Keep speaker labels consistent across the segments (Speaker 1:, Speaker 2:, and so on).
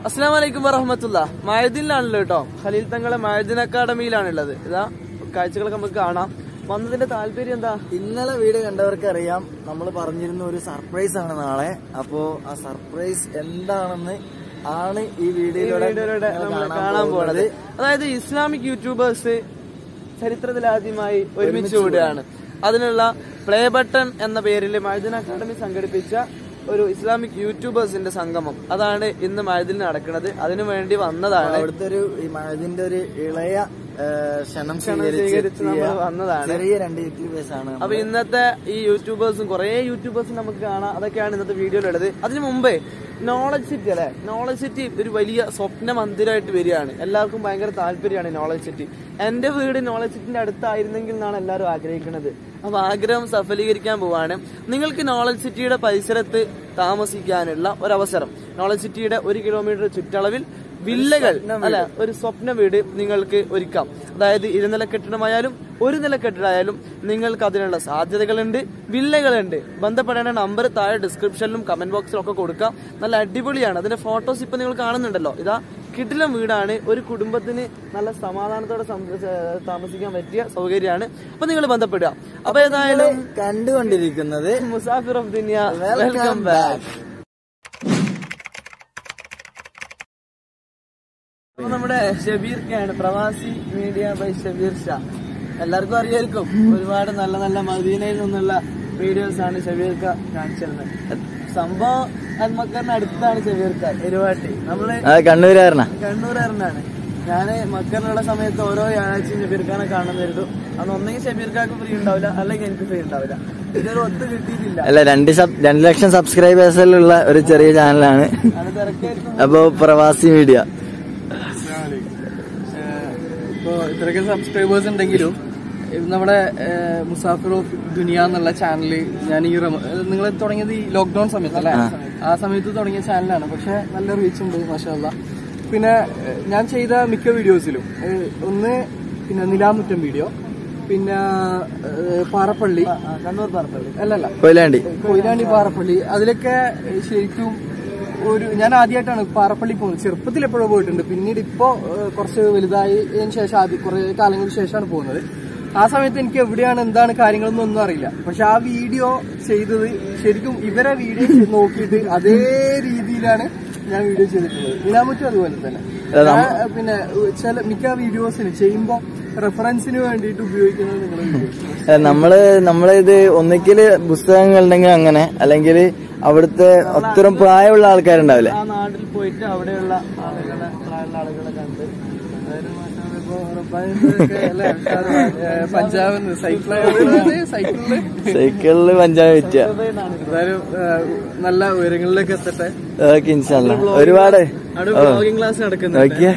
Speaker 1: അസ്സാം വലൈക്കും വറഹമത്തുള്ള മഴദിനാണല്ലോ കേട്ടോ ഖലീൽ തങ്ങളെ മഴദിൻ അക്കാഡമിയിലാണുള്ളത് ഇതാ കാഴ്ചകളൊക്കെ നമുക്ക് കാണാം വന്നതിന്റെ താല്പര്യം എന്താ
Speaker 2: ഇന്നലെ വീഡിയോ കണ്ടവർക്ക് അറിയാം നമ്മൾ പറഞ്ഞിരുന്ന ഒരു സർപ്രൈസ് ആണ് നാളെ അപ്പോ ആ സർപ്രൈസ് എന്താണെന്ന് ആണ് ഈ വീഡിയോയിലൂടെ
Speaker 1: വീഡിയോയിലൂടെ
Speaker 2: നിങ്ങൾ
Speaker 1: നമ്മൾ കാണാൻ പോണത് അതായത് ഇസ്ലാമിക് യൂട്യൂബേഴ്സ് ചരിത്രത്തിലാദ്യമായി ഒരുമിച്ച് കൂടുകയാണ് അതിനുള്ള പ്ലേ ബട്ടൺ എന്ന പേരിൽ മഴദിൻ അക്കാദമി സംഘടിപ്പിച്ച ഒരു ഇസ്ലാമിക് യൂട്യൂബേഴ്സിന്റെ സംഗമം അതാണ് ഇന്ന് മഴദിൽ നടക്കുന്നത് അതിനു വേണ്ടി വന്നതാണ്
Speaker 2: അവിടുത്തെ ഒരു ഈ മഴതിന്റെ ഒരു ഇളയ ആ, ക്ഷണം
Speaker 1: സ്വീകരിച്ച്
Speaker 2: സ്വീകരിച്ച്
Speaker 1: നമ്മൾ വന്നതാണ്.
Speaker 2: ചെറിയ രണ്ട് യൂട്യൂബേഴ്സ് ആണ്
Speaker 1: അപ്പൊ ഇന്നത്തെ ഈ യൂട്യൂബേഴ്സും കുറെ യൂട്യൂബേഴ്സും നമുക്ക് കാണാം അതൊക്കെയാണ് ഇന്നത്തെ വീഡിയോയിലുള്ളത് അതിനു മുമ്പേ നോളജ് സിറ്റി അല്ലെ നോളജ് സിറ്റി ഒരു വലിയ സ്വപ്ന മന്ദിരമായിട്ട് വരികയാണ് എല്ലാവർക്കും ഭയങ്കര താല്പര്യമാണ് നോളജ് സിറ്റി എന്റെ വീട് നോളജ് സിറ്റിന്റെ അടുത്തായിരുന്നെങ്കിൽ എന്നാണ് എല്ലാവരും ആഗ്രഹിക്കുന്നത് അപ്പൊ ആഗ്രഹം സഫലീകരിക്കാൻ പോവാണ് നിങ്ങൾക്ക് നോളജ് സിറ്റിയുടെ പരിസരത്ത് താമസിക്കാനുള്ള ഒരവസരം നോളജ് സിറ്റിയുടെ ഒരു കിലോമീറ്റർ ചുറ്റളവിൽ വില്ലകൾ അല്ല ഒരു സ്വപ്ന വീട് നിങ്ങൾക്ക് ഒരുക്കാം അതായത് ഇരുനില കെട്ടിടമായാലും ഒരു നില കെട്ടിടമായാലും നിങ്ങൾക്ക് അതിനുള്ള സാധ്യതകളുണ്ട് വില്ലകളുണ്ട് ബന്ധപ്പെടേണ്ട നമ്പർ താഴെ ഡിസ്ക്രിപ്ഷനിലും കമന്റ് ബോക്സിലും ഒക്കെ കൊടുക്കാം നല്ല അടിപൊളിയാണ് അതിന്റെ ഫോട്ടോസ് ഇപ്പൊ നിങ്ങൾ കാണുന്നുണ്ടല്ലോ ഇതാ കിടിലം വീടാണ് ഒരു കുടുംബത്തിന് നല്ല സമാധാനത്തോടെ സം- ഏഹ് താമസിക്കാൻ പറ്റിയ സൗകര്യമാണ് അപ്പൊ നിങ്ങൾ ബന്ധപ്പെടുക അപ്പൊ ഏതായാലും
Speaker 2: കണ്ടുകൊണ്ടിരിക്കുന്നത്
Speaker 1: Musafir of Duniya
Speaker 2: welcome
Speaker 1: welcome back അപ്പൊ നമ്മുടെ ഷബീർക്കാണ് പ്രവാസി മീഡിയ ബൈ ഷബീർ ഷാ എല്ലാവർക്കും അറിയായിരിക്കും ഒരുപാട് നല്ല നല്ല മദീനയിൽ നിന്നുള്ള വീഡിയോസ് ആണ് ഷബീർക്ക കാണിച്ചിരുന്നത് സംഭവം അൽമക്കറിന് അടുത്താണ് ഷബീർക്ക എരുവാട്ടി നമ്മള്
Speaker 2: ആ കണ്ണൂരാരനാ
Speaker 1: കണ്ണൂരാരനാണ് ഞാന് മക്കറിലുള്ള സമയത്ത് ഓരോ വ്യാഴാഴ്ചയും ഷബീർഖാനെ കാണാൻ വരുന്നു അന്ന് ഒന്നെങ്കിൽ ഷബീർഖാക്ക് ഫ്രീ ഉണ്ടാവില്ല അല്ലെങ്കിൽ എനിക്ക് ഫ്രീ ഉണ്ടാവില്ല ഇതൊരു ഒത്ത് കിട്ടിയിട്ടില്ല
Speaker 2: അല്ല രണ്ട് സബ് രണ്ട് ലക്ഷം സബ്സ്ക്രൈബേഴ്സിലുള്ള ഒരു ചെറിയ ചാനലാണ്
Speaker 1: അത് തിരക്കായിരുന്നു
Speaker 2: അപ്പോ പ്രവാസി മീഡിയ
Speaker 3: ഇപ്പോൾ ഇത്രയൊക്കെ സബ്സ്ക്രൈബേഴ്സ് ഉണ്ടെങ്കിലും ഇത് നമ്മുടെ ഏഹ്, മുസാഫിർ ഓഫ് ദുനിയ എന്നുള്ള ചാനൽ ഞാൻ ഈ നിങ്ങൾ തുടങ്ങിയത് ഈ ലോക്ക്ഡൌൺ സമയത്ത് അല്ലേ ആ സമയത്ത് തുടങ്ങിയ ചാനലാണ് പക്ഷെ നല്ല റീച്ച് ഉണ്ട് മാഷാല്ല പിന്നെ ഏഹ്, ഞാൻ ചെയ്ത മിക്ക വീഡിയോസിലും ഏഹ്, ഒന്ന് പിന്നെ നിലാമുറ്റം വീഡിയോ പിന്നെ ഏഹ്, പാറപ്പള്ളി
Speaker 1: കണ്ണൂർ പാർപ്പള്ളി
Speaker 3: അല്ലല്ല
Speaker 2: കൊയിലാണ്ടി
Speaker 3: കൊയിലാണ്ടി പാറപ്പള്ളി അതിലൊക്കെ ശരിക്കും ഒരു ഞാൻ ആദ്യമായിട്ടാണ് പാറപ്പള്ളി പോകുന്നത് ചെറുപ്പത്തിൽ എപ്പോഴോ പോയിട്ടുണ്ട് പിന്നീട് ഇപ്പോ ഏഹ്, കുറച്ച് വലുതായതിനു ശേഷം ആദ്യം കുറെ കാലങ്ങൾക്ക് ശേഷമാണ് പോകുന്നത് ആ സമയത്ത് എനിക്ക് എവിടെയാണ് എന്താണ് കാര്യങ്ങളൊന്നും ഒന്നും അറിയില്ല പക്ഷെ ആ വീഡിയോ ചെയ്തത് ശരിക്കും ഇവരെ വീഡിയോ നോക്കിയിട്ട് അതേ രീതിയിലാണ് ഞാൻ വീഡിയോ ചെയ്തിട്ടുള്ളത് നിലാമുറ്റും അതുപോലെ തന്നെ ഞാൻ, ഏഹ്, പിന്നെ ഏഹ്, ചില മിക്ക വീഡിയോസിന് ചെയ്യുമ്പോൾ റെഫറൻസിന് വേണ്ടിയിട്ട് ഉപയോഗിക്കുന്നത് നിങ്ങളുടെ വീഡിയോസ്
Speaker 2: ഏ, നമ്മള് നമ്മളിത് ഒന്നിക്കല് പുസ്തകങ്ങൾ ഉണ്ടെങ്കിൽ അങ്ങനെ അല്ലെങ്കിൽ അവിടുത്തെ ഒത്തരം പ്രായമുള്ള ആൾക്കാരുണ്ടാവില്ലേ
Speaker 1: ആ നാട്ടിൽ പോയിട്ട് അവിടെയുള്ള ആളുകളെ പ്രായമുള്ള ആളുകളെ കണ്ട് അതായത് മാഷാഅല്ലാ ഇപ്പൊ റബ്ബാനിന്റെയൊക്കെ അല്ലേ ഉസ്താദ്
Speaker 3: പഞ്ചാബ് സൈക്കിള് സൈക്കിളില്
Speaker 2: സൈക്കിളില് പഞ്ചാബ് വിറ്റ
Speaker 1: ഹൃദയനാണ് ഇത്.
Speaker 3: എന്തായാലും ആ, നല്ല ഉയരങ്ങളിലേക്ക് എത്തട്ടെ
Speaker 2: ഓക്കെ ഇൻഷാല്ല ഒരുപാട്
Speaker 1: അവിടെ ബ്ലോഗിംഗ് ക്ലാസ് നടക്കുന്നത്
Speaker 2: നോക്കിയ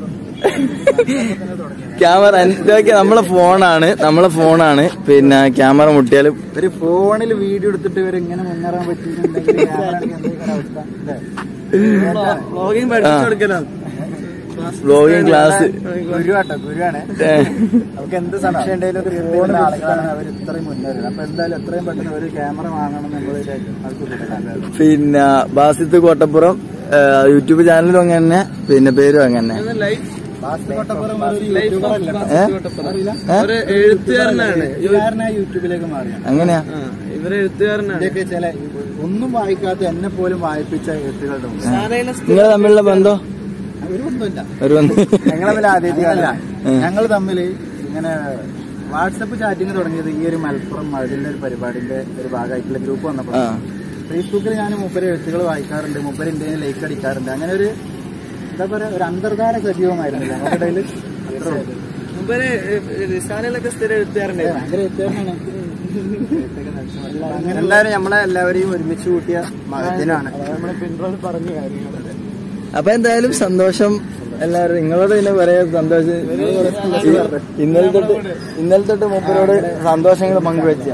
Speaker 2: ക്യാമറ ഇതൊക്കെ നമ്മളെ ഫോണാണ് നമ്മളെ ഫോണാണ് പിന്നെ ക്യാമറ മുട്ടിയാലും
Speaker 4: ഒരു ഫോണിൽ വീഡിയോ എടുത്തിട്ട് ഇവർ ഇങ്ങനെ മുന്നേറാൻ പറ്റിയിട്ടുണ്ടെങ്കിൽ അവസ്ഥ
Speaker 1: ബ്ലോഗിംഗ് പഠിച്ചു കൊടുക്കലാണ്
Speaker 2: ബ്ലോഗിങ് ക്ലാസ്
Speaker 4: ഗുരുവാട്ടോ ഗുരുവാണ് നമുക്ക് എന്ത് സംശയം ഉണ്ടെങ്കിലും കൃത്യമുള്ള ആളുകളാണ് അവർ ഇത്രയും മുന്നേറുന്നത് അപ്പൊ എന്തായാലും എത്രയും പെട്ടെന്ന് ഒരു ക്യാമറ വാങ്ങണം നമ്മൾ ആവശ്യപ്പെട്ടിട്ടുണ്ട്
Speaker 2: പിന്നെ ബാസിത്ത് കോട്ടപ്പുറം ആ, യൂട്യൂബ് ചാനലും അങ്ങനെ തന്നെ പിന്നെ പേരും അങ്ങനെ തന്നെ
Speaker 1: ലൈഫ്
Speaker 2: ഏ? ഏ?
Speaker 1: ഒരു എഴുത്തുകാരനാണ്
Speaker 4: യൂട്യൂബിലേക്ക് മാറിയ
Speaker 2: അങ്ങനെയാ
Speaker 1: ആ, ഇവര് എഴുത്തുകാരനാണ്
Speaker 4: ഇതൊക്കെ ചില ഒന്നും വായിക്കാത്ത എന്നെ പോലും വായിപ്പിച്ച എഴുത്തുകളുടെ മുമ്പ്
Speaker 1: സാരയിലെ
Speaker 2: നിങ്ങൾ തമ്മിലുള്ള ബന്ധം
Speaker 4: ഒരു ബന്ധമില്ല
Speaker 2: ഒരു ബന്ധം
Speaker 4: ഞങ്ങൾ തമ്മിൽ ആദ്യമായിട്ടല്ല ഞങ്ങൾ തമ്മിൽ ഇങ്ങനെ വാട്സപ്പ് ചാറ്റിങ് തുടങ്ങിയത് ഈ ഒരു മലപ്പുറം മഴലിന്റെ ഒരു പരിപാടിന്റെ ഒരു ഭാഗമായിട്ടുള്ള ഗ്രൂപ്പ് വന്നപ്പോൾ
Speaker 2: ആ
Speaker 4: ഫേസ്ബുക്കിൽ ഞാൻ മുപ്പര് എഴുത്തുകൾ വായിക്കാറുണ്ട് മുപ്പര് ഇന്ത്യയിൽ ലൈക്ക് അടിക്കാറുണ്ട് അങ്ങനെ ഒരു എന്താ പറയാ ഒരു അന്തർധാര സജീവമായിരുന്നു ഞങ്ങളുടെ ഇടയിൽ അത്രേ ഉള്ളൂ.
Speaker 1: മുമ്പേ റിസാലയിലൊക്കെ സ്ഥിരം എഴുത്തുകാരനെ
Speaker 4: ഭയങ്കര വ്യത്യാസമാണ് അങ്ങനെ എല്ലാവരും നമ്മളെ എല്ലാവരെയും ഒരുമിച്ച് കൂട്ടിയ മകത്തിനാണ്
Speaker 1: നമ്മുടെ പിൻറോൾ പറഞ്ഞ കാര്യങ്ങൾ
Speaker 2: അപ്പൊ എന്തായാലും സന്തോഷം എല്ലാവരും നിങ്ങളോട് പിന്നെ പറയാ സന്തോഷം ഇന്നലെ തൊട്ട് ഇന്നലെ തൊട്ട് മൂപ്പരോട് സന്തോഷങ്ങൾ പങ്കുവെച്ച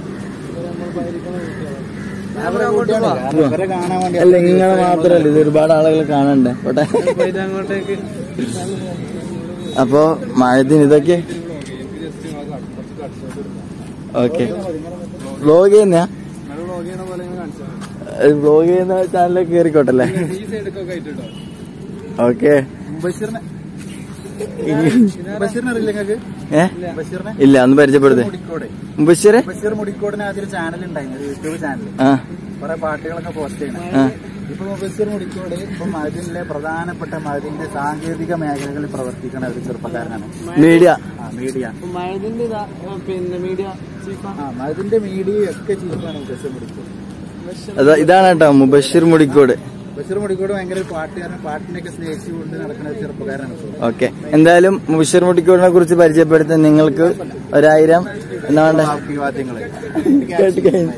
Speaker 4: ഇവരെ കാണാൻ വേണ്ടി
Speaker 2: അല്ല നിങ്ങളെ മാത്രല്ല ഇത് ഒരുപാട് ആളുകൾ കാണണ്ടേ പോട്ടെ
Speaker 1: പോയിട്ട് അങ്ങോട്ടേക്ക്
Speaker 2: അപ്പോ മഴത്തിന് ഇതൊക്കെ ഓക്കെ വ്ലോഗ് ചെയ്യുന്ന വ്ലോഗ് ചെയ്യുന്ന ചാനലിലേക്ക് കയറിക്കോട്ടല്ലേ
Speaker 3: ഈ സൈഡൊക്കെ ആയിട്ടോ
Speaker 2: ഓക്കെ
Speaker 4: ബഷീറിനെ ബഷീറിനെ അറിയില്ല നിങ്ങൾക്ക്
Speaker 2: ഏ
Speaker 4: ബഷീറിനെ
Speaker 2: ഇല്ല ഒന്ന് പരിചയപ്പെടുത്തേ
Speaker 4: മുടിക്കോട്
Speaker 2: ബഷീറെ
Speaker 4: ബഷീർ മുടിക്കോടിന് ആദ്യം ചാനൽ ഉണ്ടായിരുന്നു ഒരു യൂട്യൂബ് ചാനൽ
Speaker 2: ആ
Speaker 4: കുറെ പാട്ടുകളൊക്കെ പോസ്റ്റ് ചെയ്യണം
Speaker 2: ആ
Speaker 4: ഇപ്പൊ ബഷീർ മുടിക്കോട് ഇപ്പൊ മതിലിലെ പ്രധാനപ്പെട്ട മതിലിന്റെ സാങ്കേതിക മേഖലകളിൽ പ്രവർത്തിക്കുന്ന ഒരു ചെറുപ്പക്കാരനാണ്
Speaker 2: മീഡിയ
Speaker 4: ആ മീഡിയ
Speaker 1: മഴതിന്റെ ഇതാ പിന്നെ മീഡിയ ചീഫ
Speaker 4: ആ മതിലിന്റെ മീഡിയ ഒക്കെ ചീഫാണ് ബഷീർ മുടിക്കോട്
Speaker 2: അതാ ഇതാണ് കേട്ടോ മുബഷിർ മുടിക്കോട്
Speaker 4: ബഷീർ മുടിക്കോട് ഭയങ്കര ഒരു പാട്ടുകാരൻ പാട്ടിനെയൊക്കെ സ്നേഹിച്ചുകൊണ്ട് നടക്കുന്ന ഒരു ചെറുപ്പക്കാരനാണ് ഇപ്പൊ.
Speaker 2: ഓക്കെ എന്തായാലും മുബഷിർ മുടിക്കോടിനെ കുറിച്ച് പരിചയപ്പെടുത്താൻ നിങ്ങൾക്ക് ഒരായിരം എന്നാ വേണ്ടേ
Speaker 4: അഭിവാദ്യങ്ങള്
Speaker 2: കേട്ട് കഴിഞ്ഞു.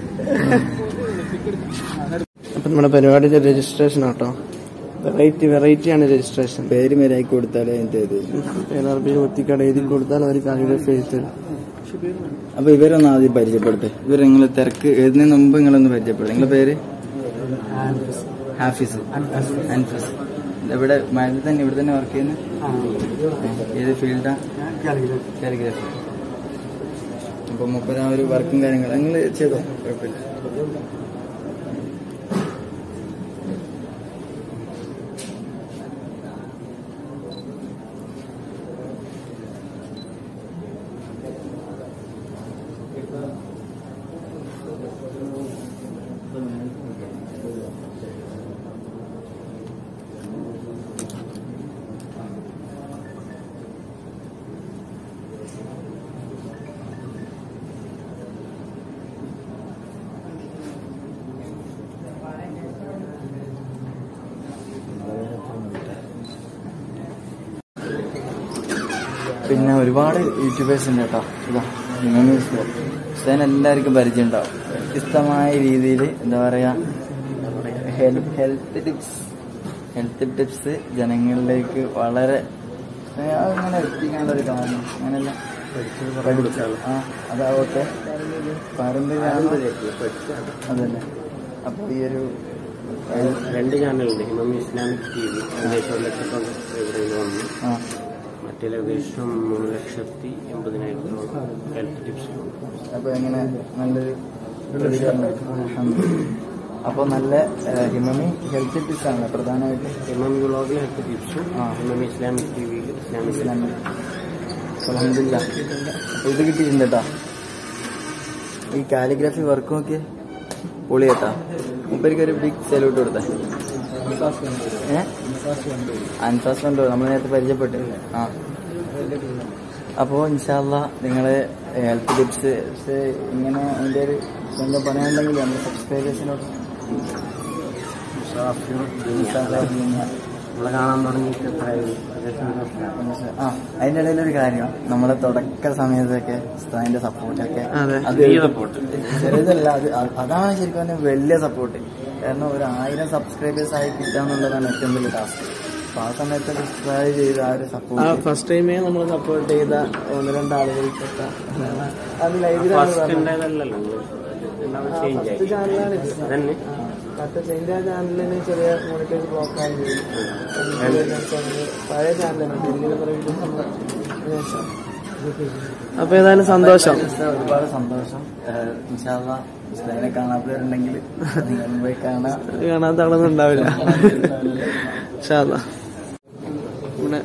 Speaker 1: അപ്പൊ നമ്മുടെ പരിപാടിയുടെ രജിസ്ട്രേഷൻ ആട്ടോ വെറൈറ്റി വെറൈറ്റി ആണ് രജിസ്ട്രേഷൻ
Speaker 2: പേര് മേരായി കൊടുത്താലേ അതിന്റെ ഇത്
Speaker 1: പേരറബി ഒത്തിക്കട എഴുതി കൊടുത്താൽ അവർ കാലിഗ്രഫി എഴുത്തരും
Speaker 2: അപ്പൊ ഇവരൊന്ന് ആദ്യം പരിചയപ്പെടുത്തേ ഇവർ നിങ്ങൾ തിരക്ക് എഴുതുന്നതിന് മുമ്പ് നിങ്ങളൊന്ന് പരിചയപ്പെടും നിങ്ങളുടെ പേര് ഹാഫിസ് അൻഫസ് ഇവിടെ മഴ തന്നെ ഇവിടെ തന്നെ വർക്ക് ചെയ്യുന്നത് ഏത് ഫീൽഡാ കാലിഗ്രഫി അപ്പൊ മുപ്പത് ആ ഒരു വർക്കും കാര്യങ്ങളും നിങ്ങൾ ചെയ്തോ കുഴപ്പമില്ല പിന്നെ ഒരുപാട് യൂട്യൂബേഴ്സ് ഉണ്ട് കേട്ടോ ഇതാ ഹുസൈൻ എല്ലാവർക്കും പരിചയം ഉണ്ടാവും വ്യത്യസ്തമായ രീതിയിൽ എന്താ പറയാ ഹെൽത്ത് ടിപ്സ് ഹെൽത്ത് ടിപ്സ് ജനങ്ങളിലേക്ക് വളരെ അങ്ങനെ എത്തിക്കാനുള്ള ഒരു കാര്യം അങ്ങനെയല്ല ആ അതാവട്ടെ പാരമ്പര്യ അതല്ലേ അപ്പൊ ഈ ഒരു
Speaker 5: രണ്ട് ചാനലുണ്ട് ഹിമം ഇസ്ലാമിക് ടി വി ഏകദേശം ഒരു ലക്ഷത്തോളം ഇവിടെ വന്നു
Speaker 2: ആ
Speaker 5: മറ്റേ ഏകദേശം മൂന്ന് ലക്ഷത്തി എൺപതിനായിരത്തോളം ഹെൽത്ത് ടിപ്സ്
Speaker 2: അപ്പൊ എങ്ങനെ നല്ലൊരു പ്രതികരണം അപ്പൊ നല്ല ഏഹ്, ഹിമമി ഹെൽത്ത് ടിപ്സ് ആണ് പ്രധാനമായിട്ട്
Speaker 5: ഹിമം ഗ്ലോബൽ ഹെൽത്ത് ടിപ്സും ഹിമം Islamic T V Islamic
Speaker 2: Islamic അൽഹംദുലില്ലാ. അപ്പൊ ഇത് കിട്ടിയിട്ടുണ്ട് കേട്ടോ ഈ കാലിഗ്രാഫി വർക്ക് നോക്കിയേ പൊളി കേട്ടാ മുപ്പരിക്ക് ഒരു ബിഗ് സല്യൂട്ട് കൊടുത്തേ ഏ അൻഫാസ് ഉണ്ടോ നമ്മൾ നേരത്തെ പരിചയപ്പെട്ടു ആ അപ്പോൾ ഇൻഷാല്ല നിങ്ങള് ഹെൽത്ത് ടിപ്സ് ഇങ്ങനെ അതിന്റെ ഒരു എന്താ പറയാനുണ്ടെങ്കിൽ നമ്മുടെ സബ്സ്ക്രൈബേഴ്സിനോട്
Speaker 5: നമ്മളെ കാണാൻ തുടങ്ങിയിട്ട് എത്രയായി ഏകദേശം ഒരു വർഷമായി.
Speaker 2: ആ അതിന്റെ ഇടയിൽ ഒരു കാര്യം നമ്മളെ തുടക്ക സമയത്തൊക്കെ ഉസ്താദിന്റെ സപ്പോർട്ടൊക്കെ
Speaker 1: അതെ.
Speaker 2: അത് ചെറുതല്ല അത് അ- അതാണ് ശരിക്കും പറഞ്ഞാൽ വലിയ സപ്പോർട്ട് കാരണം ഒരു ആയിരം സബ്സ്ക്രൈബേഴ്സ് ആയി കിട്ടാന്നുള്ളതാണ് ഏറ്റവും വലിയ ടാസ്ക് അപ്പൊ ആ സമയത്ത് സബ്സ്ക്രൈബ് ചെയ്ത ആ ഒരു
Speaker 1: ആ
Speaker 2: സപ്പോർട്ട്
Speaker 1: ഫസ്റ്റ് ടൈമേ നമ്മൾ സപ്പോർട്ട് ചെയ്ത ഒന്ന് രണ്ട് ആളുകൾക്കൊക്കെ അത് ലൈവിലാണ്
Speaker 5: ഫസ്റ്റ്
Speaker 1: പറഞ്ഞത്.
Speaker 5: ഉണ്ടായതല്ലല്ലോ നിങ്ങൾ എല്ലാം
Speaker 1: ആ,
Speaker 5: ചേഞ്ച്
Speaker 1: ഫസ്റ്റ്
Speaker 5: ആയി
Speaker 1: ചാനലാണ് ഇത്.
Speaker 5: അതന്നെ
Speaker 1: മറ്റേ ചെറിയ ചാനലിന് ചെറിയ മോണിറ്റൈസ് ബ്ലോക്ക് ആയി പഴയ ചാനലാണ് ഡൽഹിയിൽ കുറേ videos നമ്മള് ശേഷം. അപ്പൊ ഏതായാലും സന്തോഷം
Speaker 2: ഒരുപാട് സന്തോഷം ഏഹ് ഇൻഷാല്ല ഉസ്താദിനെ കാണാത്തവരുണ്ടെങ്കിൽ നിങ്ങൾ പോയി കാണാം
Speaker 1: കാണാത്ത ആളൊന്നും ഉണ്ടാവില്ല ഇൻഷാല്ലാ. ഇവിടെ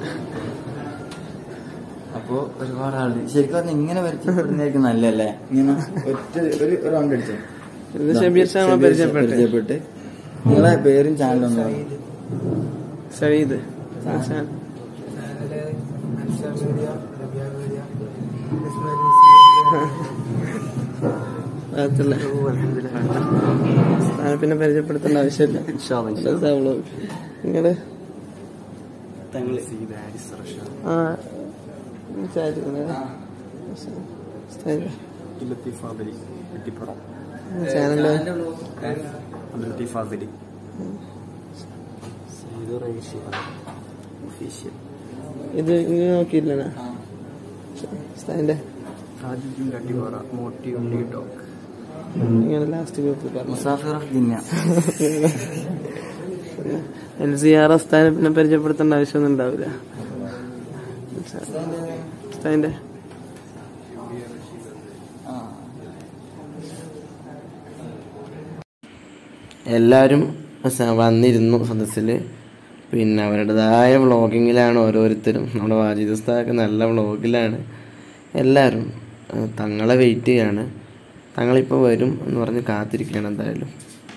Speaker 2: അപ്പോ ഒരുപാട് ആളുകൾ ശരിക്കും പറഞ്ഞാൽ ഇങ്ങനെ പരിചയപ്പെടുന്നതായിരിക്കും നല്ലല്ലേ ഇങ്ങനെ ഒറ്റ ഒരു റൗണ്ട് അടിച്ചോ
Speaker 1: ഇത് ഷബീർ ഷാ നമ്മളെ പരിചയപ്പെട്ടു
Speaker 2: പരിചയപ്പെട്ട് നിങ്ങളെ പേരും ചാനലും ഒന്ന് പറയൂ.
Speaker 1: സയ്യിദ് അതല്ല. സ്ഥാനം പിന്നെ പരിചയപ്പെടുത്തേണ്ട ആവശ്യമില്ല ശ്രദ്ധാ vlog. നിങ്ങള് ആ വിചാരിക്കുന്നത് ചാനല് ഇത് ഇങ്ങനെ നോക്കിയില്ലേ സ്ഥാനിന്റെ ഇങ്ങനെ ലാസ്റ്റ് ഗ്രൂപ്പിൽ പറഞ്ഞു
Speaker 2: മുസാഫിർ ഓഫ് ജിന്ന
Speaker 1: എൽ സി ആർ സ്ഥാനം പിന്നെ പരിചയപ്പെടുത്തേണ്ട ആവശ്യമൊന്നും ഉണ്ടാവില്ല സ്ഥാനിന്റെ എല്ലാവരും സ- വന്നിരുന്നു സദസ്സിൽ പിന്നെ അവരുടേതായ വ്ളോഗിങ്ങിലാണ് ഓരോരുത്തരും നമ്മുടെ വാജിദ് ഉസ്താദൊക്കെ നല്ല വ്ളോഗിലാണ് എല്ലാവരും ആ, തങ്ങളെ വെയിറ്റ് ചെയ്യാണ് തങ്ങളിപ്പോൾ വരും എന്ന് പറഞ്ഞ് കാത്തിരിക്കുകയാണ് എന്തായാലും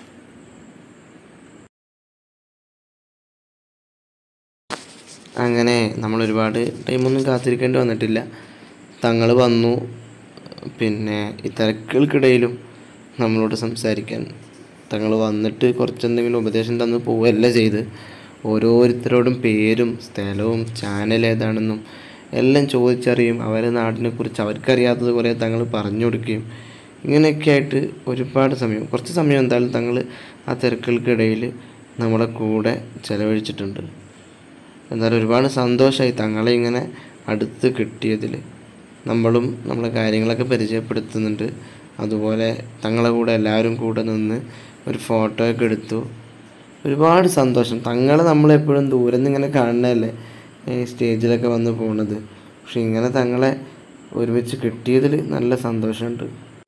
Speaker 1: അങ്ങനെ നമ്മൾ ഒരുപാട് ടൈമൊന്നും കാത്തിരിക്കേണ്ടി വന്നിട്ടില്ല തങ്ങൾ വന്നു പിന്നെ ഈ തിരക്കുകൾക്കിടയിലും നമ്മളോട് സംസാരിക്കാൻ തങ്ങൾ വന്നിട്ട് കുറച്ചെന്തെങ്കിലും ഉപദേശം തന്ന് പോവുകയല്ല ചെയ്ത് ഓരോരുത്തരോടും പേരും സ്ഥലവും ചാനൽ ഏതാണെന്നും എല്ലാം ചോദിച്ചറിയും അവരെ നാടിനെക്കുറിച്ച് അവർക്കറിയാത്തത് കുറേ തങ്ങൾ പറഞ്ഞു കൊടുക്കുകയും ഇങ്ങനെയൊക്കെ ആയിട്ട് ഒരുപാട് സമയം കുറച്ച് സമയം എന്തായാലും തങ്ങൾ ആ തിരക്കുകൾക്കിടയിൽ നമ്മുടെ കൂടെ ചിലവഴിച്ചിട്ടുണ്ട് എന്നാലും ഒരുപാട് സന്തോഷമായി തങ്ങളെ ഇങ്ങനെ അടുത്ത് കിട്ടിയതിൽ നമ്മളും നമ്മളെ കാര്യങ്ങളൊക്കെ പരിചയപ്പെടുത്തുന്നുണ്ട് അതുപോലെ തങ്ങളെ കൂടെ എല്ലാവരും കൂടെ നിന്ന് ഒരു ഫോട്ടോ ഒക്കെ എടുത്തു ഒരുപാട് സന്തോഷം തങ്ങളെ നമ്മളെപ്പോഴും ദൂരെ നിന്ന് ഇങ്ങനെ കാണുന്നതല്ലേ ഈ സ്റ്റേജിലൊക്കെ വന്ന് പോണത് പക്ഷെ ഇങ്ങനെ തങ്ങളെ ഒരുമിച്ച് കിട്ടിയതിൽ നല്ല സന്തോഷമുണ്ട്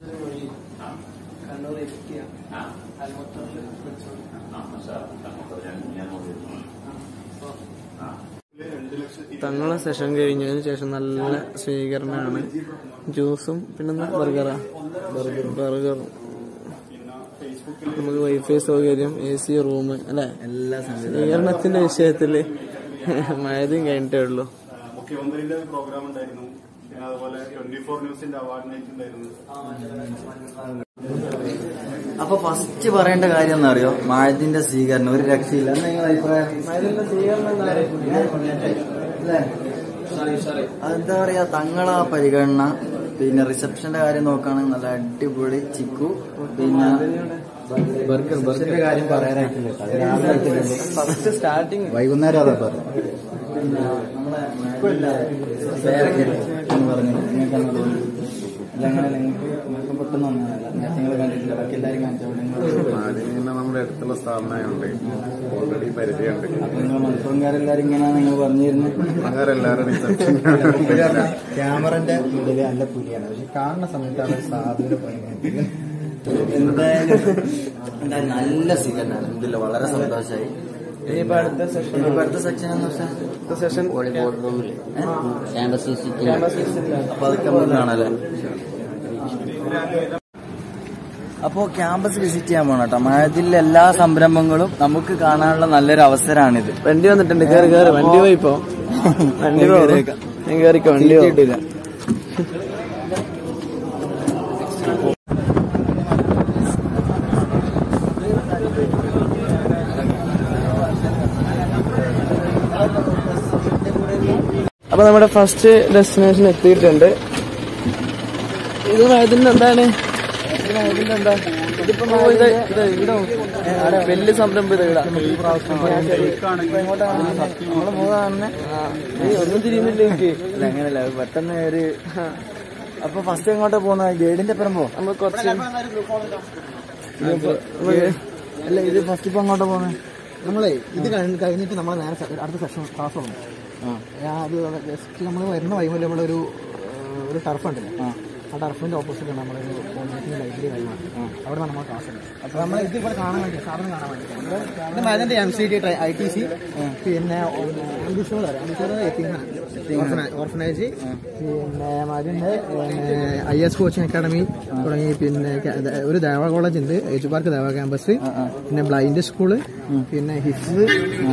Speaker 1: തങ്ങളെ സെഷൻ കഴിഞ്ഞതിന് ശേഷം നല്ല സ്വീകരണമാണ് ജ്യൂസും പിന്നെ ബർഗറാ ബർഗർ നമുക്ക് വൈഫൈ സൗകര്യം എ സി റൂം അല്ലെ
Speaker 2: എല്ലാ
Speaker 1: സ്വീകരണത്തിന്റെ വിഷയത്തില് മഴയും കഴിഞ്ഞിട്ടേ ഉള്ളൂ
Speaker 6: മുഖ്യമന്ത്രിയുടെ ഒരു പ്രോഗ്രാം ഉണ്ടായിരുന്നു പിന്നെ അതുപോലെ ട്വന്റി ഫോർ ന്യൂസിന്റെ അവാർഡ് നൈറ്റ് ഉണ്ടായിരുന്നു
Speaker 2: അപ്പൊ ഫസ്റ്റ് പറയേണ്ട കാര്യം എന്താ അറിയോ മാഴത്തിന്റെ സ്വീകരണം ഒരു രക്ഷയില്ല എന്താ നിങ്ങളുടെ അഭിപ്രായം അല്ലേ? അതെന്താ പറയാ തങ്ങളാ പരിഗണന പിന്നെ റിസപ്ഷന്റെ കാര്യം നോക്കുകയാണെങ്കിൽ നല്ല അടിപൊളി ചിക്കു പിന്നെ ബർഗർ ബർഗറിന്റെ കാര്യം പറയാനായിട്ടില്ല കേട്ടോ. അത് രാവിലെ ആയിട്ടില്ലല്ലോ.
Speaker 1: ഫസ്റ്റ് സ്റ്റാർട്ടിങ്
Speaker 4: വൈകുന്നേരം അതാ പറഞ്ഞു
Speaker 2: പിന്നെ നമ്മളെ പേരൊക്കെ എന്ന് പറഞ്ഞു നിങ്ങൾക്കാണ് തോന്നുന്നത് അല്ല അങ്ങനെ നിങ്ങൾക്ക് നിങ്ങൾക്ക് പെട്ടെന്ന് വന്നതല്ല നേരത്തെ നിങ്ങൾ കണ്ടിട്ടില്ല ബാക്കി എല്ലാവരും കാണിച്ചവിടെ
Speaker 6: അതിന് നമ്മുടെ അടുത്തുള്ള സ്ഥാപനമുണ്ട് ഓൾറെഡി പരിചയമുണ്ട്
Speaker 2: അപ്പൊ നിങ്ങൾ മലപ്പുറംകാരെല്ലാരും ഇങ്ങനെയാണ് നിങ്ങൾ പറഞ്ഞിരുന്നു
Speaker 6: എല്ലാവരും റിസപ്ഷൻ
Speaker 4: ക്യാമറന്റെ മുന്നിൽ നല്ല പുലിയാണ് പക്ഷെ കാണുന്ന സമയത്താണ് സാധുവിന്റെ പണി
Speaker 2: എന്തായാലും എന്തായാലും നല്ല സ്വീകരണമാണ് ഇതിൽ വളരെ സന്തോഷമായി
Speaker 1: ഇനിയിപ്പോ അടുത്ത സെഷൻ
Speaker 2: ഇനിയിപ്പോ അടുത്ത സെക്ഷൻ എന്ന് വെച്ചാൽ
Speaker 1: അടുത്ത സെഷൻ
Speaker 2: അപ്പൊ അതൊക്കെ നമുക്ക് കാണാല്ലേ അപ്പോ ക്യാമ്പസ് വിസിറ്റ് ചെയ്യാൻ പോണം കേട്ടോ മഴജില്ല എല്ലാ സംരംഭങ്ങളും നമുക്ക് കാണാനുള്ള നല്ലൊരു അവസരമാണിത്
Speaker 1: വണ്ടി വന്നിട്ടുണ്ട് കേറി കേറി വണ്ടി പോയി ഇപ്പൊ വണ്ടി പോയി ഞാൻ കേറിക്കോ വണ്ടി പോ.
Speaker 2: കിട്ടില്ല
Speaker 1: അപ്പൊ നമ്മുടെ ഫസ്റ്റ് ഡെസ്റ്റിനേഷൻ എത്തിയിട്ടുണ്ട് ഇത് ഇതിന്റെ എന്താണ് ഇതിന്റെ എന്താ ഇതിപ്പോ ഓ, ഇത് ഇത് ഇവിടെ നോക്ക്. വലിയ സംരംഭം ഇത് ഇവിടെ നമ്മള് പോകാന്നെ ഒന്നും തിരിയുന്നില്ല എനിക്ക്
Speaker 2: അല്ല അങ്ങനല്ല പെട്ടെന്ന് ഒരു അപ്പൊ ഫസ്റ്റ് എങ്ങോട്ടാ പോകുന്ന ഗൈഡിന്റെ ഒപ്പം പോ
Speaker 1: നമ്മൾ കുറച്ച്
Speaker 2: അല്ല ഇത് ഫസ്റ്റ് ഇപ്പൊ അങ്ങോട്ടാ പോകുന്നത്
Speaker 4: നമ്മളെ ഇത് കഴിഞ്ഞ് കഴിഞ്ഞിട്ട് നമ്മൾ നേരെ സെ- അടുത്ത സെഷൻ ക്ലാസ് തുടങ്ങും ഞാൻ അത് ജസ്റ്റ് നമ്മൾ വരുന്ന വൈകുമ്പോൾ നമ്മളൊരു ഏഹ്, ഒരു ടർഫ് ഉണ്ടല്ലോ ആ ടർഫിന്റെ ഓപ്പോസിറ്റ് ആണ് നമ്മളൊരു കോൺഗ്രസിന്റെ ലൈബ്രറി കഴിയുന്നത് അവിടെ നമ്മൾ ക്ലാസ് ഉണ്ട് അപ്പൊ നമ്മൾ ഇത് ഇവിടെ കാണാൻ വേണ്ടി സാധനം കാണാൻ വേണ്ടി മൈതിന്റെ M C T I T C പിന്നെ അംബിഷോർ അംബിഷോർ ഓർഫനേജ് പിന്നെ അതിന്റെ ഐ എസ് കോച്ചിങ് അക്കാഡമി തുടങ്ങി പിന്നെ ക- ഒരു ദേവ കോളേജ് ഉണ്ട് എച്ച് പാർക്ക് ദേവ ക്യാമ്പസ് പിന്നെ ബ്ലൈൻഡ് സ്കൂള് പിന്നെ ഹിഫ്സ്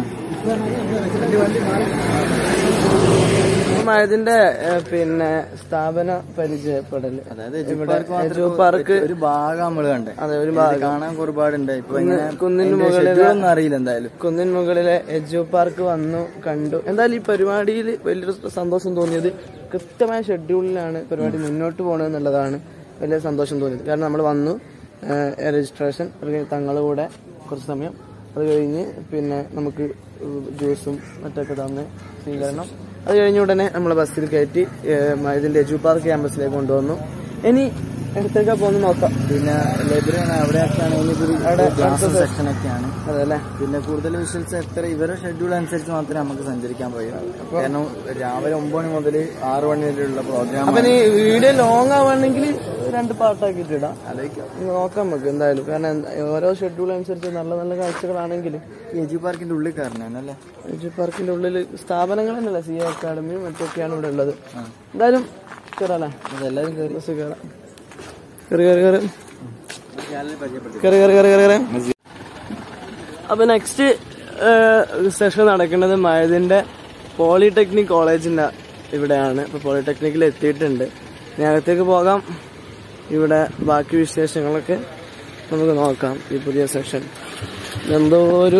Speaker 1: ഇതിന്റെ പിന്നെ സ്ഥാപന പരിചയപ്പെടല്
Speaker 2: അതായത്
Speaker 1: ഇവിടെ
Speaker 2: എജു പാർക്ക്
Speaker 1: എജു പാർക്ക്
Speaker 2: ഒരു ഭാഗം നമ്മള് കണ്ടേ
Speaker 1: അതെ ഒരു
Speaker 2: ഇത്
Speaker 1: ഭാഗം
Speaker 2: കാണാൻ ഒരുപാടുണ്ട് ഇപ്പൊ ഇങ്ങനെ
Speaker 1: കുന്നിന്
Speaker 2: അതിന്റെ
Speaker 1: മുകളിലെ-
Speaker 2: schedule ഒന്നും അറിയില്ല എന്തായാലും
Speaker 1: കുന്നിൻ മുകളിലെ എജു പാർക്ക് വന്നു കണ്ടു എന്തായാലും ഈ പരിപാടിയിൽ വലിയൊരു സന്തോഷം തോന്നിയത് കൃത്യമായ ഷെഡ്യൂളിലാണ് പരിപാടി മുന്നോട്ട് പോകണത് എന്നുള്ളതാണ് വലിയ സന്തോഷം തോന്നിയത് കാരണം നമ്മൾ വന്നു രജിസ്ട്രേഷൻ തങ്ങൾ കൂടെ കുറച്ച് സമയം അത് കഴിഞ്ഞ് പിന്നെ നമുക്ക് ജ്യൂസും മറ്റൊക്കെ തന്ന് സ്വീകരണം അത് കഴിഞ്ഞ ഉടനെ നമ്മൾ ബസ്സിൽ കയറ്റി ഏഹ്, ഇതിന്റെ എജു പാർക്ക് ക്യാമ്പസിലേക്ക് കൊണ്ടുവന്നു ഇനി എടുത്തേക്കാ പോന്ന് നോക്കാം
Speaker 2: പിന്നെ ലൈബ്രറി അവിടെയൊക്കെ ആണെങ്കിൽ
Speaker 1: അവിടെ
Speaker 2: ഗ്ലാസ്
Speaker 1: അടുത്ത
Speaker 2: സെക്ഷൻ ഒക്കെയാണ്
Speaker 1: അതെ
Speaker 2: പിന്നെ കൂടുതൽ വിഷ്വൽസ് എത്ര ഇവരുടെ ഷെഡ്യൂൾ അനുസരിച്ച് മാത്രമേ നമുക്ക് സഞ്ചരിക്കാൻ കഴിയൂ കാരണം രാവിലെ ഒമ്പത് മണി മുതൽ ആറ് മണി വരെയുള്ള പ്രോഗ്രാം
Speaker 1: അപ്പൊ നീ വീഡിയോ ലോങ് ആവുകയാണെങ്കിൽ രണ്ട് പാർട്ടാക്കിയിട്ട് ഇടാം നോക്കാം നമുക്ക് എന്തായാലും കാരണം എന്താ- ഓരോ ഷെഡ്യൂൾ അനുസരിച്ച് നല്ല നല്ല കാഴ്ചകളാണെങ്കിൽ
Speaker 2: എജു പാർക്കിന്റെ ഉള്ളിൽ കയറണം അല്ലേ
Speaker 1: എജു പാർക്കിന്റെ ഉള്ളിൽ സ്ഥാപനങ്ങൾ തന്നെയല്ല സി എ അക്കാഡമിയും മറ്റൊക്കെയാണ് ഇവിടെ ഉള്ളത് എന്തായാലും കയറാല്ലേ
Speaker 2: അതെല്ലാവരും കയറി
Speaker 1: ബസ് കയറാം കയറി കയറി കയറി കയറി കയറി കയറി കയറി കയറി അപ്പൊ നെക്സ്റ്റ് സെഷൻ നടക്കുന്നത് മയതിന്റെ പോളിടെക്നിക് കോളേജിന്റെ ഇവിടെയാണ് ഇപ്പൊ പോളിടെക്നിക്കിൽ എത്തിയിട്ടുണ്ട് ഇനി അകത്തേക്ക് പോകാം ഇവിടെ ബാക്കി വിശേഷങ്ങളൊക്കെ നമുക്ക് നോക്കാം ഈ പുതിയ സെഷൻ എന്തോ ഒരു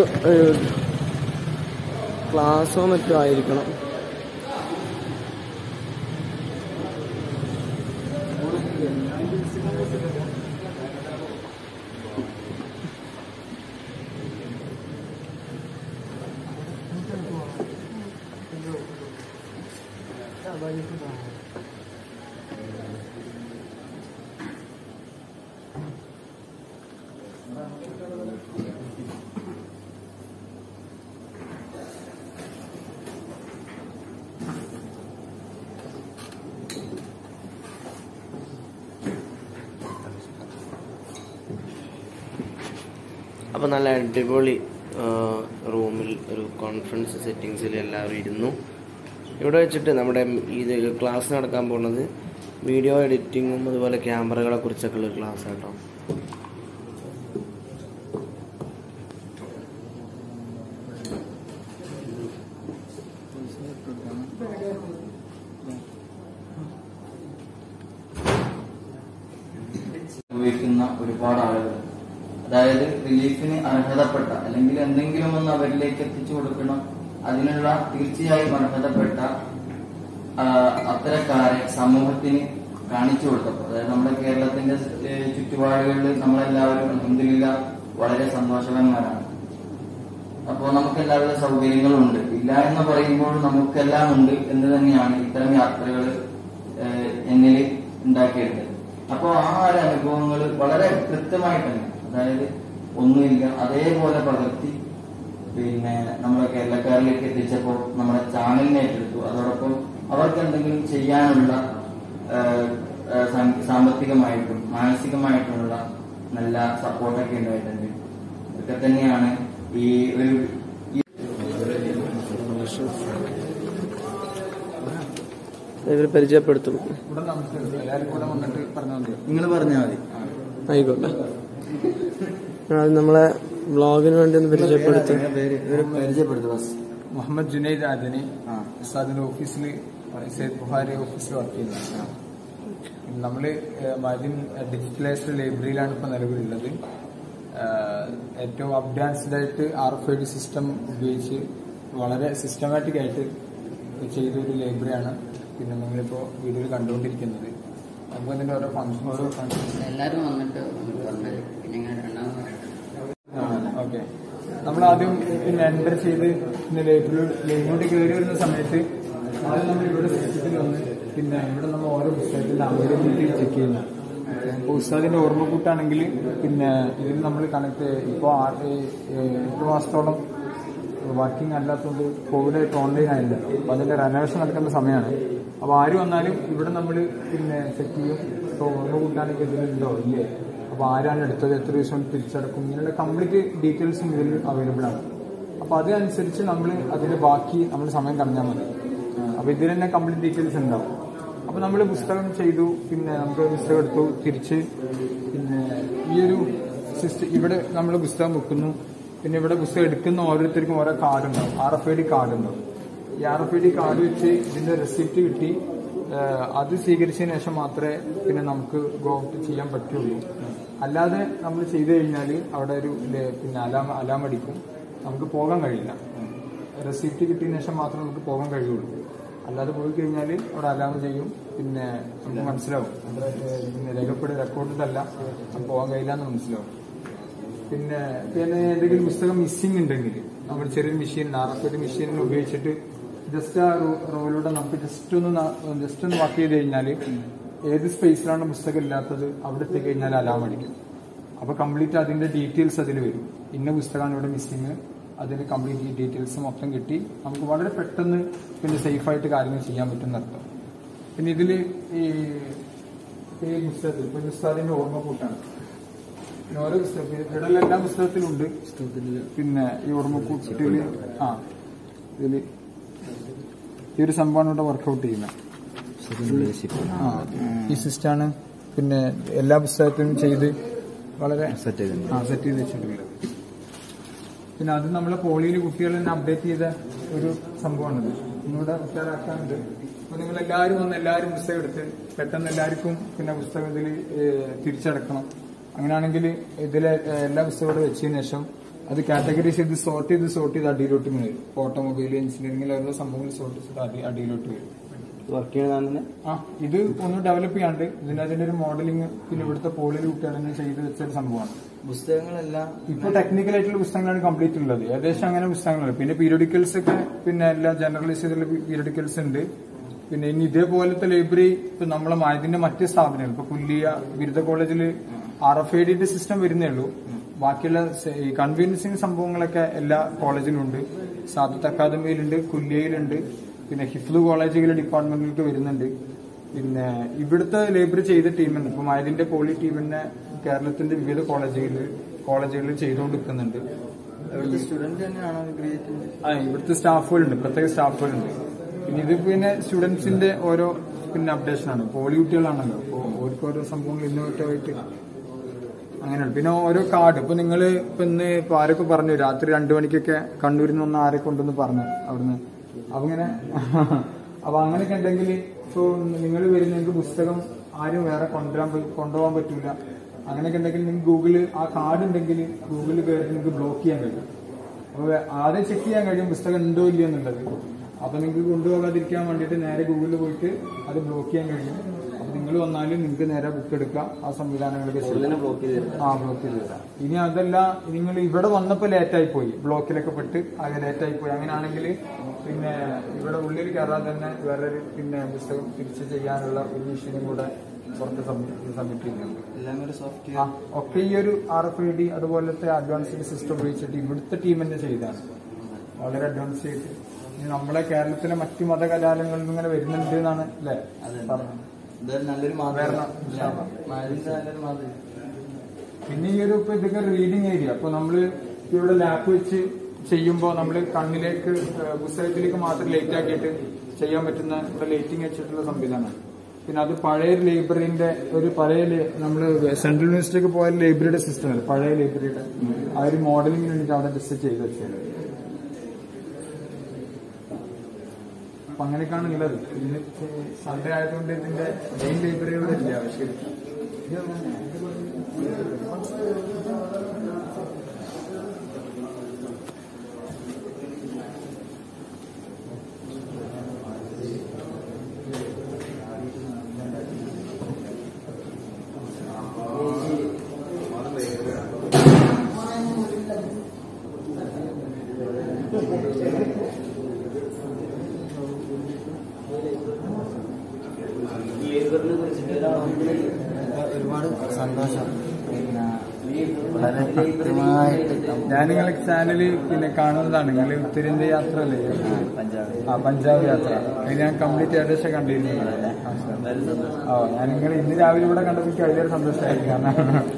Speaker 1: ക്ലാസ്സോ മറ്റോ ആയിരിക്കണം
Speaker 5: അപ്പോൾ നല്ല അടിപൊളി ആ, റൂമിൽ ഒരു കോൺഫറൻസ് സെറ്റിങ്സിൽ എല്ലാവരും ഇരുന്നു ഇവിടെ വെച്ചിട്ട് നമ്മുടെ ഇത് ക്ലാസ് നടക്കാൻ പോകുന്നത് വീഡിയോ എഡിറ്റിങ്ങും അതുപോലെ ക്യാമറകളെ കുറിച്ചൊക്കെ ഉള്ള ക്ലാസ് ആട്ടോ
Speaker 2: ഉപയോഗിക്കുന്ന ഒരുപാട് ആളുകൾ അതായത് റിലീഫിന് അർഹതപ്പെട്ട അല്ലെങ്കിൽ എന്തെങ്കിലും ഒന്ന് അവരിലേക്ക് എത്തിച്ചു കൊടുക്കണം അതിനുള്ള തീർച്ചയായും അർഹതപ്പെട്ട ആ, അത്തരക്കാരെ സമൂഹത്തിന് കാണിച്ചു കൊടുത്തപ്പോൾ അതായത് നമ്മുടെ കേരളത്തിന്റെ ഏഹ്, ചുറ്റുപാടുകളിൽ നമ്മളെല്ലാവരും അലഹമില്ല വളരെ സന്തോഷവാന്മാരാണ് അപ്പോൾ നമുക്ക് എല്ലാവിധ സൗകര്യങ്ങളും ഉണ്ട് ഇല്ല എന്ന് പറയുമ്പോൾ നമുക്കെല്ലാം ഉണ്ട് എന്ന് തന്നെയാണ് ഇത്തരം യാത്രകൾ എന്നിൽ ഉണ്ടാക്കിയെടുത്തത് അപ്പോൾ ആ ഒരു അനുഭവങ്ങൾ വളരെ കൃത്യമായിട്ട് തന്നെ അതായത് ഒന്നുമില്ല അതേപോലെ പകർത്തി പിന്നെ നമ്മുടെ കേരളക്കാരിലേക്ക് എത്തിച്ചപ്പോൾ നമ്മുടെ ചാനലിനെ ഏറ്റെടുത്തു അതോടൊപ്പം അവർക്ക് എന്തെങ്കിലും ചെയ്യാനുള്ള ഏഹ്, ഏഹ്, സാ- സാമ്പത്തികമായിട്ടും മാനസികമായിട്ടുമുള്ള നല്ല സപ്പോർട്ടൊക്കെ ഉണ്ടായിട്ടുണ്ട് ഇതൊക്കെ തന്നെയാണ് ഈ ഒരു ഈ
Speaker 1: ഇവർ പരിചയപ്പെടുത്തും
Speaker 3: ഇവിടെ നമുക്ക് എല്ലാവരും കൂടെ വന്നിട്ട് പറഞ്ഞാൽ മതി
Speaker 2: നിങ്ങൾ പറഞ്ഞാൽ മതി
Speaker 1: ആയിക്കോട്ടെ അത് നമ്മളെ വ്ളോഗിന് വേണ്ടി ഒന്ന് പരിചയപ്പെടുത്തും
Speaker 2: നിങ്ങളുടെ പേര് ഒരു പരിചയപ്പെടുത്തു ബസ്
Speaker 3: മുഹമ്മദ് ജുനൈദ് ആദനി
Speaker 2: ആ
Speaker 3: ഉസ്താദിന്റെ ഓഫീസിൽ സയ്യിദ് ബുഹാരി ഓഫീസിൽ വർക്ക് ചെയ്യുന്നത് നമ്മൾ മദിൻ ഡിജിറ്റലൈസ്ഡ് ലൈബ്രറിയിലാണ് ഇപ്പോൾ നിലവിലുള്ളത് ഏഹ്, ഏറ്റവും അഡ്വാൻസ്ഡ് ആയിട്ട് R F I D system ഉപയോഗിച്ച് വളരെ സിസ്റ്റമാറ്റിക് ആയിട്ട് ചെയ്ത ഒരു ലൈബ്രറിയാണ് പിന്നെ നിങ്ങളിപ്പോൾ വീഡിയോയിൽ കണ്ടുകൊണ്ടിരിക്കുന്നത് അതുപോലെ തന്നെ ഓരോ ഫംഗ്ഷൻ ഓരോ ഫംഗ്ഷൻ
Speaker 7: എല്ലാരും വന്നിട്ട് നമുക്ക് പറഞ്ഞത് പിന്നെ ഞാൻ രണ്ടാമത് പറയട്ടെ
Speaker 3: ഓക്കെ നമ്മൾ ആദ്യം പിന്നെ എൻ്റർ ചെയ്ത് പിന്നെ ലൈബ്രറി ലൈബ്രറി കയറി വരുന്ന സമയത്ത് ആദ്യം നമ്മൾ ഇവിടെ സിസ്റ്റത്തിൽ വന്ന് പിന്നെ ഇവിടെ നമ്മൾ ഓരോ പുസ്തകത്തിന്റെ അവൈലബിലിറ്റി ചെക്ക് ചെയ്യുന്ന ഇപ്പോൾ ഉസ്താദിന്റെ ഓർമ്മക്കൂട്ടാണെങ്കിൽ പിന്നെ ഇതിൽ നമ്മൾ കണക്ട് ഇപ്പോൾ എട്ട് മാസത്തോളം വർക്കിംഗ് അല്ലാത്തതുകൊണ്ട് കോവിഡായിട്ട് ഓൺലൈൻ ആയില്ല അപ്പോൾ അതിന്റെ റെനോവേഷൻ നടക്കുന്ന സമയമാണ് അപ്പോൾ ആര് വന്നാലും ഇവിടെ നമ്മൾ പിന്നെ ചെക്ക് ചെയ്യും ഇപ്പോൾ ഓർമ്മക്കൂട്ടാണെങ്കിൽ ഇതിലുണ്ടോ ഇല്ലേ അപ്പോൾ ആരാണ് എടുത്തത് എത്ര ദിവസം കൊണ്ട് തിരിച്ചടക്കും ഇങ്ങനെയുള്ള കംപ്ലീറ്റ് ഡീറ്റെയിൽസും ഇതിൽ അവൈലബിൾ ആണ് അപ്പോൾ അതനുസരിച്ച് നമ്മൾ അതിന്റെ ബാക്കി നമ്മൾ സമയം കളഞ്ഞാൽ മതി അപ്പോൾ ഇതിൽ തന്നെ കംപ്ലീറ്റ് ഡീറ്റെയിൽസ് ഉണ്ടാവും അപ്പോൾ നമ്മൾ പുസ്തകം ചെയ്തു പിന്നെ നമുക്ക് പുസ്തകം എടുത്തു തിരിച്ച് പിന്നെ ഈ ഒരു സിസ്റ്റം ഇവിടെ നമ്മൾ പുസ്തകം വെക്കുന്നു പിന്നെ ഇവിടെ പുസ്തകം എടുക്കുന്ന ഓരോരുത്തർക്കും ഓരോ കാർഡ് ഉണ്ടാവും R F I D card ഉണ്ടാവും ഈ R F I D card വെച്ച് ഇതിന്റെ റെസിപ്റ്റ് കിട്ടി ഏഹ് അത് സ്വീകരിച്ചതിന് ശേഷം മാത്രമേ പിന്നെ നമുക്ക് ഗോ ഔട്ട് ചെയ്യാൻ പറ്റുള്ളൂ അല്ലാതെ നമ്മൾ ചെയ്തു കഴിഞ്ഞാൽ അവിടെ ഒരു ലെ- പിന്നെ അലാം അലാം അടിക്കും നമുക്ക് പോകാൻ കഴിയില്ല റെസിപ്റ്റ് കിട്ടിയതിന് ശേഷം മാത്രമേ നമുക്ക് പോകാൻ കഴിയുള്ളൂ അല്ലാതെ പോയി കഴിഞ്ഞാൽ അവിടെ അലാം ചെയ്യും പിന്നെ നമുക്ക് മനസ്സിലാവും അത് ഏഹ് പിന്നെ രേഖപ്പെടുത്തി റെക്കോർഡഡ് അല്ല നമുക്ക് പോകാൻ കഴിയില്ല എന്ന് മനസ്സിലാവും പിന്നെ പിന്നെ എന്തെങ്കിലും പുസ്തകം മിസ്സിംഗ് ഉണ്ടെങ്കിൽ നമ്മൾ ചെറിയ machine R F I machine ഉപയോഗിച്ചിട്ട് ജസ്റ്റ് ആ റോയിലൂടെ നമുക്ക് ജസ്റ്റ് ഒന്ന് ജസ്റ്റ് ഒന്ന് വർക്ക് ചെയ്ത് കഴിഞ്ഞാൽ
Speaker 8: ഏത് സ്പേസിലാണ് പുസ്തകം ഇല്ലാത്തത് അവിടെ എത്തി കഴിഞ്ഞാൽ അലാം അടിക്കും അപ്പൊ കംപ്ലീറ്റ് അതിന്റെ ഡീറ്റെയിൽസ് അതിൽ വരും ഇന്ന പുസ്തകമാണ് ഇവിടെ മിസ്സിങ് അതിന്റെ കംപ്ലീറ്റ് ഡീറ്റെയിൽസ് മൊത്തം കിട്ടി നമുക്ക് വളരെ പെട്ടെന്ന് പിന്നെ സേഫായിട്ട് കാര്യങ്ങൾ ചെയ്യാൻ പറ്റുന്ന അർത്ഥം പിന്നെ ഇതില് ഈ ഈ പുസ്തകത്തിൽ ഇപ്പൊ ഉസ്താദിന്റെ ഓർമ്മ കൂട്ടാണ് പിന്നെ ഓരോ പുസ്തകത്തിൽ ഇവിടെ എല്ലാ പുസ്തകത്തിലും ഉണ്ട് പിന്നെ ഈ ഓർമ്മ കൂട്ടില് ആ ഇതില് ഈ ഒരു സംഭവമാണ് ഇവിടെ വർക്കൗട്ട് ചെയ്യുന്നത് ആ, ഈ സിസ്റ്റാണ് പിന്നെ എല്ലാ പുസ്തകത്തിനും ചെയ്ത് വളരെ സെറ്റ് ചെയ്ത് ആ സെറ്റ് ചെയ്ത് വെച്ചിട്ടുള്ളത് പിന്നെ അത് നമ്മളെ പോളിയിൽ കുട്ടികൾ തന്നെ അപ്ഡേറ്റ് ചെയ്ത ഒരു സംഭവമാണിത് ഇന്നിവിടെ ഉഷാറാക്കാനുണ്ട് അപ്പൊ നിങ്ങൾ എല്ലാവരും വന്ന് എല്ലാവരും പുസ്തകം എടുത്ത് പെട്ടെന്ന് എല്ലാവർക്കും പിന്നെ പുസ്തകം ഇതിൽ തിരിച്ചടക്കണം അങ്ങനെയാണെങ്കിൽ ഇതിലെ ഏഹ്, എല്ലാ പുസ്തകവും ഇവിടെ വെച്ചതിന് ശേഷം അത് കാറ്റഗറീസ് ചെയ്ത് സോർട്ട് ചെയ്ത് സോർട്ട് ചെയ്ത് അടിയിലോട്ട് ഇങ്ങനെ വരും ഓട്ടോമൊബൈൽ എഞ്ചിനീയറിംഗിൽ ഓരോ സംഭവങ്ങൾ സോർട്ട് ചെയ്ത് അടി അടിയിലോട്ട് വരും
Speaker 2: വർക്ക് ചെയ്യുന്നതാണ്
Speaker 8: ആ ഇത് ഒന്ന് ഡെവലപ്പ് ചെയ്യാണ്ട് ഇതിന്റെ അതിന്റെ ഒരു മോഡലിംഗ് പിന്നെ ഇവിടുത്തെ പോളിൽ കുട്ടികളെന്നെ ചെയ്ത് വെച്ച ഒരു സംഭവമാണ്
Speaker 2: പുസ്തകങ്ങളെല്ലാം
Speaker 8: ഇപ്പൊ ടെക്നിക്കൽ ആയിട്ടുള്ള പുസ്തകങ്ങളാണ് കംപ്ലീറ്റ് ഉള്ളത് ഏകദേശം അങ്ങനെ പുസ്തകങ്ങളുണ്ട് പിന്നെ പീരിയോഡിക്കൽസ് ഒക്കെ പിന്നെ എല്ലാം ജനറലൈസ് ചെയ്തുള്ള പീരിയോഡിക്കൽസ് ഉണ്ട് പിന്നെ ഇനി ഇതേപോലത്തെ ലൈബ്രറി ഇപ്പൊ നമ്മളെ മായതിന്റെ മറ്റ് സ്ഥാപനങ്ങൾ ഇപ്പൊ കുല്ലിയ ബിരുദ കോളേജിൽ ആർ എഫ് ഐ ഡിന്റെ സിസ്റ്റം വരുന്നേ ഉള്ളൂ ബാക്കിയുള്ള സ- ഈ കൺവീൻസിങ് സംഭവങ്ങളൊക്കെ എല്ലാ കോളേജിലും ഉണ്ട് സാദത്ത് അക്കാദമിയിലുണ്ട് കുല്യയിലുണ്ട് പിന്നെ ഹിഫ്ലു കോളേജുകളിലെ ഡിപ്പാർട്ട്മെന്റിലേക്ക് വരുന്നുണ്ട് പിന്നെ ഇവിടുത്തെ ലൈബ്രറി ചെയ്ത ടീമുണ്ട് ഇപ്പൊ മായതിന്റെ പോളി ടീമിനെ കേരളത്തിന്റെ വിവിധ കോളേജുകളിൽ കോളേജുകളിൽ ചെയ്തുകൊണ്ടിരിക്കുന്നുണ്ട്
Speaker 2: ഇവിടുത്തെ സ്റ്റുഡന്റ് തന്നെയാണോ ക്രിയേറ്റ്
Speaker 8: ആ ഇവിടുത്തെ സ്റ്റാഫുകളുണ്ട് പ്രത്യേക സ്റ്റാഫുകളുണ്ട് പിന്നെ ഇത് പിന്നെ സ്റ്റുഡൻസിന്റെ ഓരോ പിന്നെ അപ്ഡേഷൻ ആണ് പോളി കുട്ടികളാണല്ലോ അപ്പോൾ ഓർക്ക് ഓരോ സംഭവങ്ങൾ ഇന്നോവേറ്റീവായിട്ട് അങ്ങനെയാണ് പിന്നെ ഓരോ കാർഡ് ഇപ്പൊ നിങ്ങൾ ഇപ്പൊ ഇന്ന് ഇപ്പൊ ആരൊക്കെ പറഞ്ഞു രാത്രി രണ്ടു മണിക്കൊക്കെ കണ്ണൂരിൽ നിന്ന് ആരെ കൊണ്ടെന്ന് പറഞ്ഞു അവിടുന്ന് അപ്പൊ ഇങ്ങനെ അപ്പൊ അങ്ങനെയൊക്കെ ഉണ്ടെങ്കിൽ ഇപ്പൊ നിങ്ങൾ വരുന്ന നിങ്ങൾക്ക് പുസ്തകം ആരും വേറെ കൊണ്ടുവരാൻ പ- കൊണ്ടുപോകാൻ പറ്റൂല അങ്ങനെയൊക്കെ ഉണ്ടെങ്കിൽ നിങ്ങൾക്ക് ഗൂഗിളിൽ ആ കാർഡ് ഉണ്ടെങ്കിൽ ഗൂഗിളിൽ കയറി നിങ്ങൾക്ക് ബ്ലോക്ക് ചെയ്യാൻ കഴിയും അപ്പൊ വേ- ആദ്യം ചെക്ക് ചെയ്യാൻ കഴിയും പുസ്തകം ഉണ്ടോ ഇല്ലയോ എന്നുള്ളത് അപ്പൊ നിങ്ങൾക്ക് കൊണ്ടുപോകാതിരിക്കാൻ വേണ്ടിയിട്ട് നേരെ ഗൂഗിളിൽ പോയിട്ട് അത് ബ്ലോക്ക് ചെയ്യാൻ കഴിയും അപ്പൊ നിങ്ങൾ വന്നാലും നിങ്ങൾക്ക് നേരെ ബുക്ക് എടുക്കാം ആ സംവിധാനങ്ങളൊക്കെ ചെയ്യാം
Speaker 2: ബ്ലോക്ക് ചെയ്ത് തരും
Speaker 8: ആ ബ്ലോക്ക് ചെയ്ത് തരാം ഇനി അതല്ല നിങ്ങൾ ഇവിടെ വന്നപ്പോ ലേറ്റായി പോയി ബ്ലോക്കിലൊക്കെ പെട്ട് ആകെ ലേറ്റായി പോയി അങ്ങനെയാണെങ്കിൽ പിന്നെ ഇവിടെ ഉള്ളിൽ കയറാതെ തന്നെ വേറൊരു പിന്നെ പുസ്തകം തിരിച്ച് ചെയ്യാനുള്ള ഒരു മെഷീനും കൂടെ പുറത്ത് സബ്മിറ്റ് ചെയ്യുന്നുണ്ട്
Speaker 2: എല്ലാം കൂടെ സോഫ്റ്റ്വെയർ
Speaker 8: ആ ഒക്കെ ഈ ഒരു ആർ എഫ് ഐ ഡി അതുപോലത്തെ അഡ്വാൻസ്ഡ് സിസ്റ്റം ഉപയോഗിച്ചിട്ട് ഇവിടുത്തെ ടീം തന്നെ ചെയ്താണ് വളരെ അഡ്വാൻസ് ചെയ്ത് ഇനി നമ്മളെ കേരളത്തിലെ മറ്റു മതകലാലയങ്ങളിൽ നിന്ന് ഇങ്ങനെ വരുന്നുണ്ട് എന്നാണ് അല്ലേ പറഞ്ഞത്
Speaker 2: എന്തായാലും നല്ലൊരു
Speaker 8: വരണം.
Speaker 2: മാതൃക മാലിന്റെ നല്ലൊരു മാതൃക
Speaker 8: പിന്നെ ഈ ഒരു ഇപ്പൊ ഇതൊക്കെ റീഡിംഗ് ഏരിയ അപ്പൊ നമ്മള് ഇവിടെ ലാപ്പ് വെച്ച് ചെയ്യുമ്പോൾ നമ്മൾ കണ്ണിലേക്ക് ഏഹ് പുസ്തകത്തിലേക്ക് മാത്രം ലൈറ്റ് ആക്കിയിട്ട് ചെയ്യാൻ പറ്റുന്ന ഇവിടെ ലൈറ്റിംഗ് വെച്ചിട്ടുള്ള സംവിധാനമാണ് പിന്നെ അത് പഴയ ലൈബ്രറിന്റെ ഒരു പഴയ ലൈ- നമ്മള് സെൻട്രൽ യൂണിവേഴ്സിറ്റിക്ക് പോയ ലൈബ്രറിയുടെ സിസ്റ്റം ആണ് പഴയ ലൈബ്രറിയുടെ ആ ഒരു മോഡലിംഗിന് വേണ്ടിയിട്ട് അവിടെ ജസ്റ്റ് ചെയ്ത് വെച്ചത് അപ്പൊ അങ്ങനെയൊക്കെയാണ് ഉള്ളത് ഇന്ന് സൺഡേ ആയതുകൊണ്ട് ഇതിന്റെ മെയിൻ ലൈബ്രറി ഇവിടെ ഇല്ല പക്ഷേ
Speaker 2: ഒരുപാട് സന്തോഷം പിന്നെ വളരെ കൃത്യമായിട്ട്
Speaker 8: ഞാൻ നിങ്ങളെ ചാനല് പിന്നെ കാണുന്നതാണ് നിങ്ങൾ ഉത്തരേന്ത്യ യാത്ര അല്ലേ
Speaker 2: പഞ്ചാബ്
Speaker 8: ആ പഞ്ചാബ് യാത്ര അത് ഞാൻ കംപ്ലീറ്റ് ഏകദേശം കണ്ടിരുന്നു ആ ഞാൻ നിങ്ങൾ ഇന്ന് രാവിലെ ഇവിടെ കണ്ടപ്പോൾ എനിക്ക് വലിയൊരു സന്തോഷമായിരുന്നു കാരണം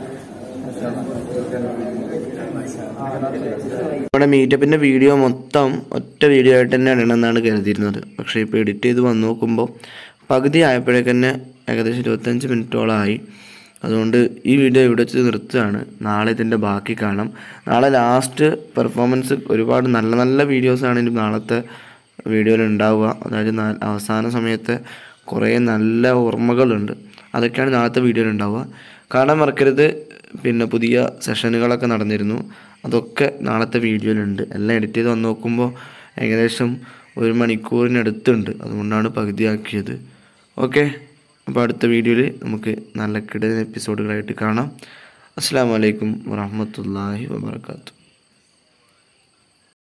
Speaker 8: ആ,
Speaker 5: നമ്മുടെ മീറ്റപ്പിൻ്റെ വീഡിയോ മൊത്തം ഒറ്റ വീഡിയോ ആയിട്ട് തന്നെ ഇടണമെന്നാണ് കരുതിയിരുന്നത് പക്ഷേ ഇപ്പോൾ എഡിറ്റ് ചെയ്ത് വന്ന് നോക്കുമ്പോൾ പകുതി ആയപ്പോഴേക്ക് തന്നെ ഏകദേശം ഇരുപത്തഞ്ച് മിനിറ്റോളമായി അതുകൊണ്ട് ഈ വീഡിയോ ഇവിടെ വെച്ച് നിർത്തുകയാണ് നാളെ ഇതിൻ്റെ ബാക്കി കാണാം നാളെ ലാസ്റ്റ് പെർഫോമൻസ് ഒരുപാട് നല്ല നല്ല വീഡിയോസാണ് ഇനി നാളത്തെ വീഡിയോയിൽ ഉണ്ടാവുക അതായത് ന- അവസാന സമയത്തെ കുറേ നല്ല ഓർമ്മകളുണ്ട് അതൊക്കെയാണ് നാളത്തെ വീഡിയോയിൽ ഉണ്ടാവുക കാണാൻ മറക്കരുത് പിന്നെ പുതിയ സെഷനുകളൊക്കെ നടന്നിരുന്നു അതൊക്കെ നാളത്തെ വീഡിയോയിലുണ്ട് എല്ലാം എഡിറ്റ് ചെയ്ത് വന്ന് നോക്കുമ്പോൾ ഏകദേശം ഒരു മണിക്കൂറിനടുത്തുണ്ട് അതുകൊണ്ടാണ് പകുതിയാക്കിയത് ഓക്കെ അപ്പോൾ അടുത്ത വീഡിയോയിൽ നമുക്ക് നല്ല കിടന്ന എപ്പിസോഡുകളായിട്ട് കാണാം അസ്സാം വലൈക്കും വാഹമത്തല്ലാഹി വാബർക്കാത്തു